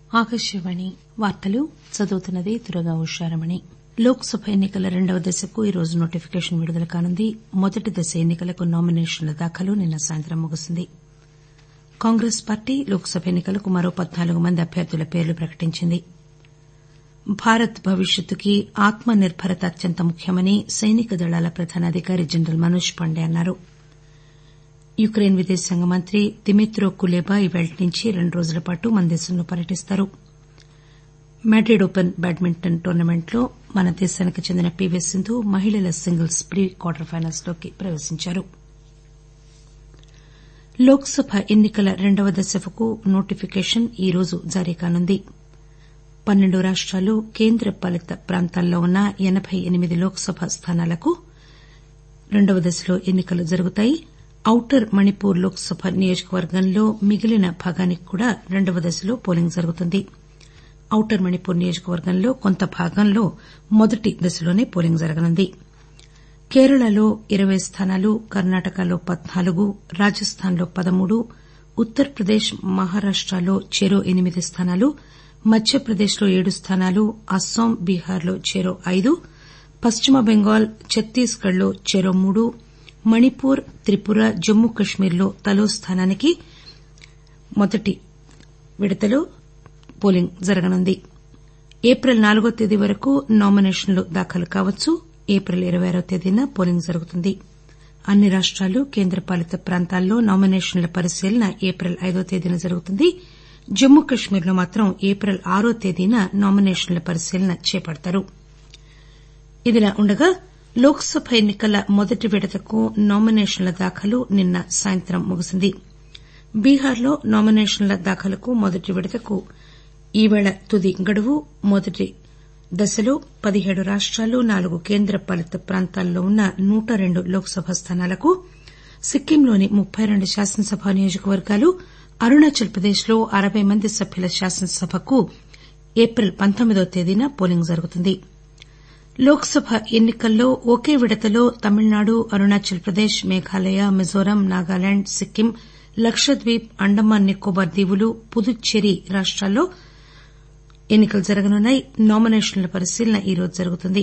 ఆకాశవాణి వార్తలు చదువుతున్నది దుర్గా ఉషారమణి లోక్ సభ ఎన్ని కల రెండవ దశకు ఈరోజు నోటిఫికేషన్ విడుదల కానుంది మొదటి దశ ఎన్ని కలకు నామినేషన్ల దాఖలు నిన్న సాయంత్రం ముగిసింది కాంగ్రెస్ పార్టీ లోక్ సభ ఎన్ని కలకు మరో పద్నాలుగు మంది అభ్యర్థుల పేర్లు ప్రకటించింది భారత్ భవిష్యత్తుకి ఆత్మ నిర్బరత అత్యంత ముఖ్యమని సైనిక దళాల ప్రధానాధికారి జనరల్ మనోజ్ పాండే అన్నారు యుక్రెయిన్ విదేశాంగ మంత్రి దిమిత్రో కులేబా ఇవాళ్టి నుంచి రెండు రోజుల పాటు మన దేశంలో పర్యటిస్తారు మాడ్రిడ్ ఓపెన్ బ్యాడ్మింటన్ టోర్నమెంట్లో మన దేశానికి చెందిన పీవీ సింధు మహిళల సింగిల్స్ ప్రీ క్వార్టర్ ఫైనల్స్ లోకి ప్రవేశించారు లోక్ సభ ఎన్ని కల రెండవ దశకు నోటిఫికేషన్ ఈరోజు జారీ కానుంది పన్నెండు రాష్టాలు కేంద్ర పాలిత ప్రాంతాల్లో ఉన్న ఎనబై ఎనిమిది లోక్ సభ స్థానాలకు రెండవ దశలో ఎన్ని కలు జరుగుతాయి ఔటర్ మణిపూర్ లోక్ సభ నియోజకవర్గంలో మిగిలిన భాగానికి కూడా రెండవ దశలో పోలింగ్ జరుగుతుంది ఔటర్ మణిపూర్ నియోజకవర్గంలో కొంత భాగంలో మొదటి దశలోనే పోలింగ్ జరగనుంది కేరళలో ఇరవై స్థానాలు కర్ణాటకలో పద్నాలుగు రాజస్థాన్లో పదమూడు ఉత్తరప్రదేశ్ మహారాష్టలో చెరో ఎనిమిది స్థానాలు మధ్యప్రదేశ్లో ఏడు స్థానాలు అస్పాం బీహార్లో చెరో ఐదు పశ్చిమ బెంగాల్ ఛత్తీస్గఢ్లో చెరో మూడు మణిపూర్ త్రిపుర జమ్మూ కశ్మీర్లో తలో స్థానానికి మొదటి విడతలో పోలింగ్ జరగనుంది ఏప్రిల్ నాలుగో తేదీ వరకు నామినేషన్లు దాఖలు కావచ్చు ఏప్రిల్ ఇరవై ఆరవ తేదీన పోలింగ్ జరుగుతుంది అన్ని రాష్టాలు కేంద్రపాలిత ప్రాంతాల్లో నామినేషన్ల పరిశీలన ఏప్రిల్ ఐదో తేదీన జరుగుతుంది జమ్మూ కశ్మీర్లో మాత్రం ఏప్రిల్ ఆరో తేదీన నామినేషన్ల పరిశీలన చేపడతారు ఇదిలా ఉండగా లోక్ సభ ఎన్ని కల మొదటి విడతకు నామినేషన్ల దాఖలు నిన్న సాయంత్రం ముగిసింది బీహార్లో నామినేషన్ల దాఖలుకు మొదటి విడతకు ఈవేళ తుది గడువు మొదటి దశలో పదిహేడు రాష్టాలు నాలుగు కేంద్ర పాలిత ప్రాంతాల్లో ఉన్న నూట రెండు లోక్ సభ స్థానాలకు సిక్కింలోని ముప్పై రెండు శాసనసభ నియోజకవర్గాలు అరుణాచల్ ప్రదేశ్లో అరవై మంది సభ్యుల శాసనసభకు ఏప్రిల్ పంతొమ్మిదవ తేదీన పోలింగ్ జరుగుతుంది లోక్ సభ ఎన్ని కల్లో ఒకే విడతలో తమిళనాడు అరుణాచల్ ప్రదేశ్ మేఘాలయ మిజోరాం నాగాలాండ్ సిక్కిం లక్షద్వీప్ అండమాన్ నికోబార్ దీవులు పుదుచ్చేరి రాష్టాల్లో ఎన్ని కలు జరగనున్నాయి నామినేషన్ల పరిశీలన ఈరోజు జరుగుతుంది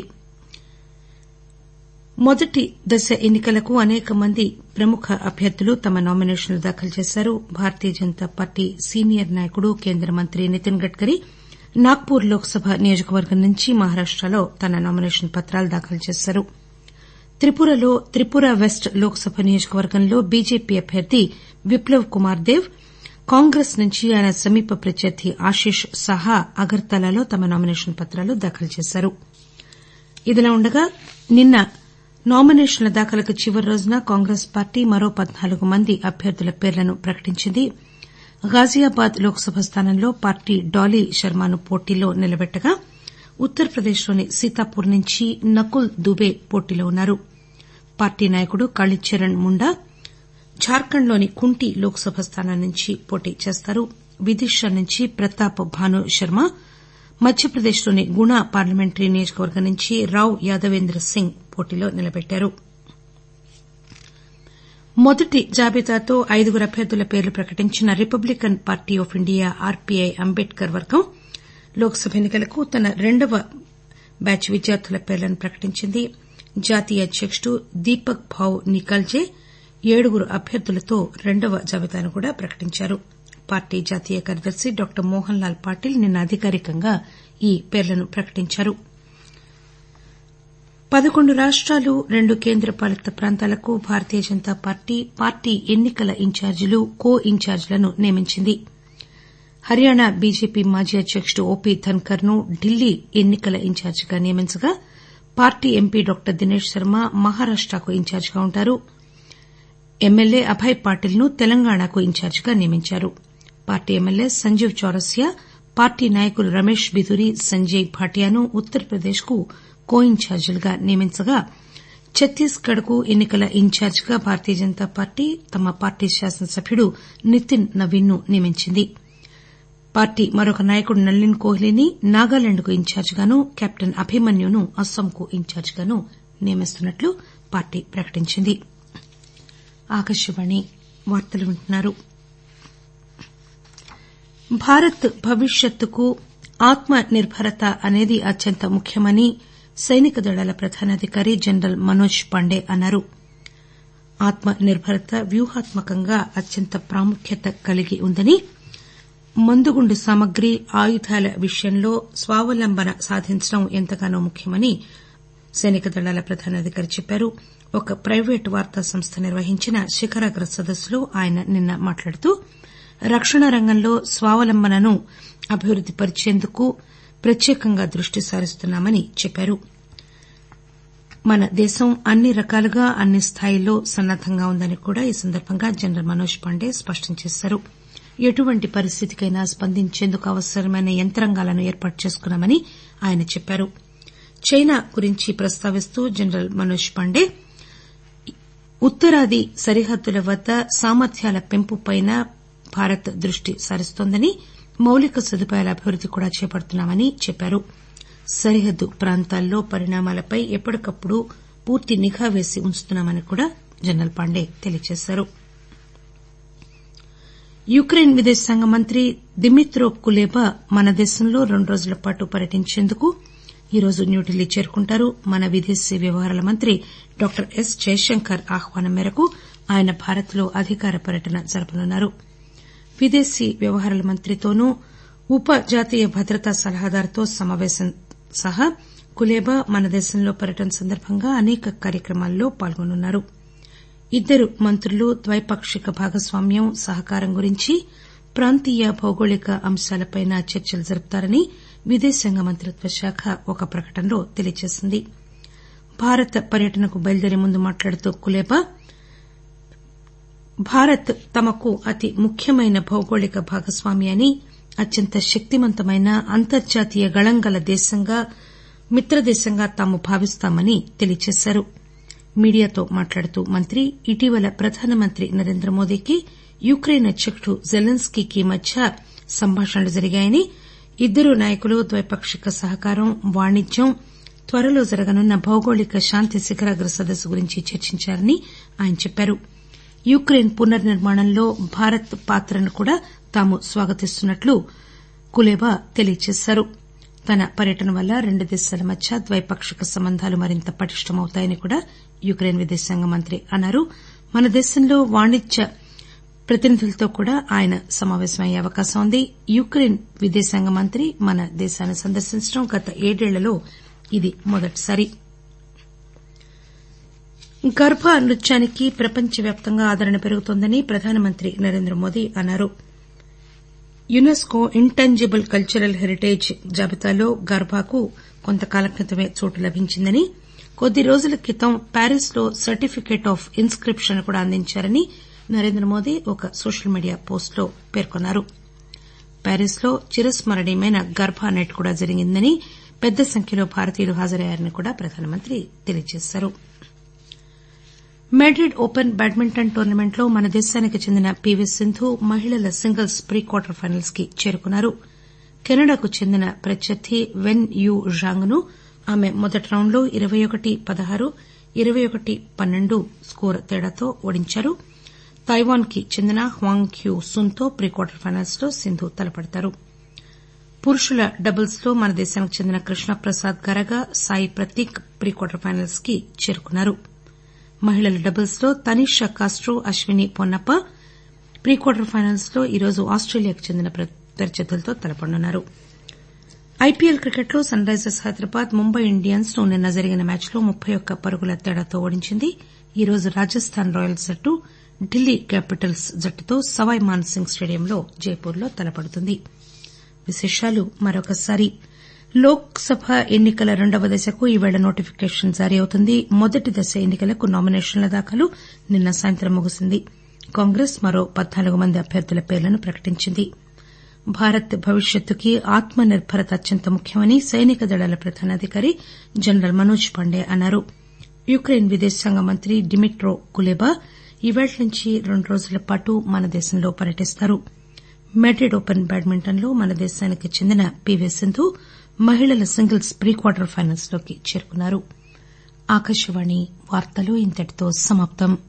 మొదటి దశ ఎన్ని కలకు అనేక మంది ప్రముఖ అభ్యర్థులు తమ నామినేషన్లు దాఖలు చేశారు భారతీయ జనతా పార్టీ సీనియర్ నాయకుడు కేంద్ర మంత్రి నితిన్ గడ్కరీ నాగ్పూర్ లోక్ సభ నియోజకవర్గం నుంచి మహారాష్టలో తన నామినేషన్ పత్రాలు దాఖలు చేశారు త్రిపురలో త్రిపుర వెస్ట్ లోక్ సభ నియోజకవర్గంలో బీజేపీ అభ్యర్థి విప్లవ్ కుమార్ దేవ్ కాంగ్రెస్ నుంచి ఆయన సమీప ప్రత్యర్థి ఆశిష్ సహా అగర్తలాలో తమ నామినేషన్ పత్రాలు దాఖలు చేశారు ఇదిలా ఉండగా నిన్న నామినేషన్ల దాఖలుకు చివరి రోజున కాంగ్రెస్ పార్టీ మరో పద్నాలుగు మంది అభ్యర్థుల పేర్లను ప్రకటించింది గాజియాబాద్ లోక్ సభ స్థానంలో పార్టీ డాలీ శర్మను పోటీలో నిలబెట్టగా ఉత్తరప్రదేశ్లోని సీతాపూర్ నుంచి నకుల్ దుబే పోటీలో ఉన్నారు పార్టీ నాయకుడు కాళీచరణ్ ముండా జార్ఖండ్లోని కుంటి లోక్ సభ స్థానం నుంచి పోటీ చేస్తారు విదిశా నుంచి ప్రతాప్ భాను శర్మ మధ్యప్రదేశ్లోని గుణ పార్లమెంటరీ నియోజకవర్గం నుంచి రావ్ యాదవేంద్ర సింగ్ పోటీలో నిలబెట్టారు మొదటి జాబితాతో ఐదుగురు అభ్యర్థుల పేర్లు ప్రకటించిన Republican party of India RPI Ambedkar వర్గం లోక్ సభ ఎన్ని కలకు తన రెండవ బ్యాచ్ విద్యార్థుల పేర్లను ప్రకటించింది జాతీయ అధ్యకుడు దీపక్ భావ్ నికాల్జే ఏడుగురు అభ్యర్థులతో రెండవ జాబితాను కూడా ప్రకటించారు పార్టీ జాతీయ కార్యదర్శి డాక్టర్ మోహన్ లాల్ పాటిల్ నిన్న అధికారికంగా ఈ పేర్లను ప్రకటించారు పదకొండు రాష్టాలు రెండు కేంద్ర పాలిత ప్రాంతాలకు భారతీయ జనతా పార్టీ పార్టీ ఎన్ని కల ఇన్ఛార్జీలు కో ఇన్ఛార్జీలను నియమించింది హర్యానా బీజేపీ మాజీ అధ్యకుడు ఓపీ ధన్కర్ ను ఢిల్లీ ఎన్ని కల ఇన్ఛార్జిగా నియమించగా party MP doctor Dinesh Sharma మహారాష్టకు ఇన్ఛార్జిగా ఉంటారు ఎమ్మెల్యే అభయ్ పాటిల్ ను తెలంగాణకు ఇన్ఛార్జిగా నియమించారు party MLA Sanjeev Chaurasia party నాయకులు రమేష్ బిధురి సంజయ్ భాటియాను ఉత్తరప్రదేశ్ కు కో ఇన్ఛార్జీలుగా నియమించగా ఛత్తీస్గఢ్ కు ఎన్ని కల ఇన్ఛార్జిగా భారతీయ జనతా పార్టీ తమ పార్టీ శాసనసభ్యుడు నితిన్ నవీన్ ను నియమించింది పార్టీ మరొక నాయకుడు నళిన్ కోహ్లీని నాగాలాండ్ కు ఇన్ఛార్జిగాను కెప్టెన్ అభిమన్యును అస్పాంకు ఇన్ఛార్జిగాను నియమిస్తున్నట్లు పార్టీ ప్రకటించింది భారత్ భవిష్యత్తుకు ఆత్మ నిర్బరత అనేది అత్యంత ముఖ్యమని సైనిక దళాల ప్రధానాధికారి జనరల్ మనోజ్ పాండే అన్నారు ఆత్మ నిర్బరత వ్యూహాత్మకంగా అత్యంత ప్రాముఖ్యత కలిగి ఉందని మందుగుండు సామగ్రి ఆయుధాల విషయంలో స్వావలంబన సాధించడం ఎంతగానో ముఖ్యమని సైనిక దళాల ప్రధానాధికారి చెప్పారు ఒక ప్రైవేటు వార్తా సంస్థ నిర్వహించిన శిఖరాగ్ర సదస్సులో ఆయన నిన్న మాట్లాడుతూ రక్షణ రంగంలో స్వావలంబనను అభివృద్ది పరిచేందుకు ప్రత్యేకంగా దృష్టి సారిస్తున్నామని చెప్పారు మన దేశం అన్ని రకాలుగా అన్ని స్థాయిల్లో సన్నద్దంగా ఉందని కూడా ఈ సందర్బంగా జనరల్ మనోజ్ పాండే స్పష్టం చేశారు ఎటువంటి పరిస్థితికైనా స్పందించేందుకు అవసరమైన యంత్రాంగాలను ఏర్పాటు చేసుకున్నామని ఆయన చెప్పారు చైనా గురించి ప్రస్తావిస్తూ జనరల్ మనోజ్ పాండే ఉత్తరాది సరిహద్దుల వద్ద సామర్థ్యాల పెంపుపైన భారత్ దృష్టి సారిస్తోందని మౌలిక సదుపాయాల అభివృద్ది కూడా చేపడుతున్నామని చెప్పారు సరిహద్దు ప్రాంతాల్లో పరిణామాలపై ఎప్పటికప్పుడు పూర్తి నిఘా వేసి ఉంచుతున్నామని కూడా జనరల్ పాండే తెలియజేశారు యుక్రెయిన్ విదేశాంగ మంత్రి దిమిత్రో కులేబా మన దేశంలో రెండు రోజుల పాటు పర్యటించేందుకు ఈరోజు న్యూఢిల్లీ చేరుకుంటారు మన విదేశీ వ్యవహారాల మంత్రి డాక్టర్ ఎస్ జైశంకర్ ఆహ్వానం మేరకు ఆయన భారత్ లో అధికార పర్యటన జరపనున్నారు విదేశీ వ్యవహారాల మంత్రితోనూ ఉప జాతీయ భద్రతా సలహాదారుతో సమాపేశం సహా కులేబా మన దేశంలో పర్యటన సందర్బంగా అనేక కార్యక్రమాల్లో పాల్గొనున్నారు ఇద్దరు మంత్రులు ద్వైపాక్షిక భాగస్వామ్యం సహకారం గురించి ప్రాంతీయ భౌగోళిక అంశాలపై చర్చలు జరుపుతారని విదేశాంగ మంత్రిత్వ శాఖ ఒక ప్రకటనలో తెలియజేసింది భారత పర్యటనకు బయలుదేరే ముందు మాట్లాడుతూ కులేబా భారత్ తమకు అతి ముఖ్యమైన భౌగోళిక భాగస్వామి అని అత్యంత శక్తివంతమైన అంతర్జాతీయ గళం గల దేశంగా మిత్రదేశంగా తాము భావిస్తామని తెలియజేశారు మీడియాతో మాట్లాడుతూ మంత్రి ఇటీవల ప్రధానమంత్రి నరేంద్ర మోదీకి యుక్రెయిన్ అధ్యకుడు జెలెన్స్కీకి మధ్య సంభాషణలు జరిగాయని ఇద్దరు నాయకులు ద్వైపాక్షిక సహకారం వాణిజ్యం త్వరలో జరగనున్న భౌగోళిక శాంతి శిఖరాగ్ర సదస్సు గురించి చర్చించారని ఆయన చెప్పారు యుక్రెయిన్ పునర్నిర్మాణంలో భారత్ పాత్రను కూడా తాము స్వాగతిస్తున్నట్లు కులేబా తెలియజేశారు తన పర్యటన వల్ల రెండు దేశాల మధ్య ద్వైపాక్షిక సంబంధాలు మరింత పటిష్టమవుతాయని కూడా యుక్రెయిన్ విదేశాంగ మంత్రి అన్నారు మన దేశంలో వాణిజ్య ప్రతినిధులతో కూడా ఆయన సమాపేశమయ్యే అవకాశం ఉంది యుక్రెయిన్ విదేశాంగ మంత్రి మన దేశాన్ని సందర్శించడం గత ఏడేళ్లలో ఇది మొదటిసారి గర్భ నృత్యానికి ప్రపంచవ్యాప్తంగా ఆదరణ పెరుగుతోందని ప్రధానమంత్రి నరేంద్ర మోదీ అన్నారు యునెస్కో ఇంటాంజిబుల్ కల్చరల్ హెరిటేజ్ జాబితాలో గర్భాకు కొంతకాలం క్రితమే చోటు లభించిందని కొద్ది రోజుల క్రితం ప్యారిస్ లో సర్టిఫికేట్ ఆఫ్ ఇన్స్కిప్షన్ కూడా అందించారని నరేంద్ర మోదీ ఒక సోషల్ మీడియా పోస్ట్ లో పేర్కొన్నారు ప్యారిస్ లో చిరస్మరణీయమైన గర్భా నైట్ కూడా జరిగిందని పెద్ద సంఖ్యలో భారతీయులు హాజరయ్యారని కూడా ప్రధానమంత్రి తెలియజేశారు మెడ్రిడ్ ఓపెన్ బ్యాడ్మింటన్ టోర్నమెంట్లో మన దేశానికి చెందిన పీవీ సింధు మహిళల సింగిల్స్ ప్రీ క్వార్టర్ ఫైనల్స్ కి చేరుకున్నారు కెనడాకు చెందిన ప్రత్యర్థి వెన్ యూ జాంగ్ ను ఆమె మొదటి రౌండ్లో ఇరవై ఒకటి పదహారు ఇరవై ఒకటి పన్నెండు స్కోరు తేడాతో ఓడించారు తైవాన్ కి చెందిన హ్వాంగ్ క్యూ సున్ తో ప్రీ క్వార్టర్ ఫైనల్స్ లో సింధు తలపడతారు పురుషుల డబుల్స్ లో మన దేశానికి చెందిన Krishnaprasad Garaga Sai Prateek pre quarter finals కి చేరుకున్నారు మహిళల డబుల్స్ లో Tanisha Crasto Ashwini Ponnappa pre quarter finals లో ఈరోజు ఆస్టేలియాకు చెందిన ప్రత్యర్థులతో తలపడనున్నారు ఐపీఎల్ క్రికెట్లో Sunrisers Hyderabad Mumbai Indians ను నిన్న జరిగిన మ్యాచ్లో ముప్పై ఒక్క పరుగుల తేడాతో ఓడించింది ఈరోజు రాజస్థాన్ రాయల్స్ జట్టు ఢిల్లీ క్యాపిటల్స్ జట్టుతో సవాయ్ మాన్ సింగ్ స్టేడియంలో జైపూర్ లో తలపడుతుంది విశేషాలు మరొకసారి లోక్ సభ ఎన్ని కల రెండవ దశకు ఈవేళ నోటిఫికేషన్ జారీ అవుతుంది మొదటి దశ ఎన్ని కలకు నామినేషన్ల దాఖలు నిన్న సాయంత్రం ముగిసింది కాంగ్రెస్ మరో పద్నాలుగు మంది అభ్యర్థుల పేర్లను ప్రకటించింది భారత్ భవిష్యత్తుకి ఆత్మ నిర్బరత అత్యంత ముఖ్యమని సైనిక దళాల ప్రధానాధికారి జనరల్ మనోజ్ పాండే అన్నారు యుక్రెయిన్ విదేశాంగ మంత్రి డిమిట్రో కులేబా ఈవేళ్టి నుంచి రెండు రోజుల పాటు మన దేశంలో పర్యటిస్తారు మెడ్రిడ్ ఓపెన్ బ్యాడ్మింటన్ లో మన దేశానికి చెందిన పీవీ సింధు మహిళల సింగిల్స్ ప్రీ క్వార్టర్ ఫైనల్స్ లోకి చేరుకున్నారు